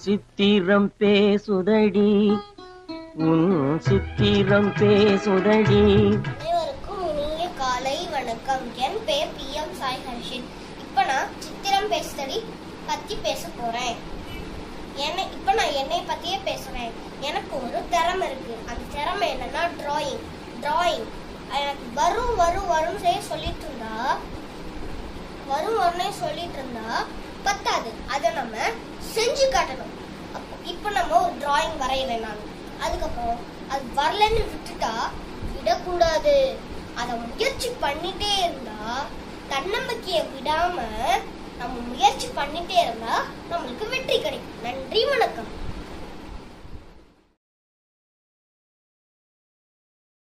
சித்திரம் பேசுதடி உன் சித்திரம் பேசுதடி அனைவருக்கும் இனிய காலை வணக்கம் என் பேர் பி எம் சாய் ஹர்ஷித் இப்போ நான் சித்திரம் பேசுதடி பத்தி பேச போறேன் என்ன இப்போ நான் என்னை பத்தியே பேசுறேன் எனக்கு ஒரு திறமை இருக்கு அந்த திறமை என்னன்னா டிராயிங் டிராயிங் எனக்கு வரும் வரும் வரும் செய்ய சொல்லிட்டு இருந்தா வரும் வரும்னே சொல்லிட்டு இருந்தா பத்தாது அதை நம்ம செஞ்சு காட்டணும் அப்போ இப்போ நம்ம ஒரு டிராயிங் வரையலை நான் அதுக்கப்புறம் அது வரலன்னு விட்டுட்டா விடக்கூடாது அதை முயற்சி பண்ணிட்டே இருந்தா தன்னம்பிக்கையை விடாம நம்ம முயற்சி பண்ணிட்டே இருந்தா நம்மளுக்கு வெற்றி கிடைக்கும் நன்றி வணக்கம்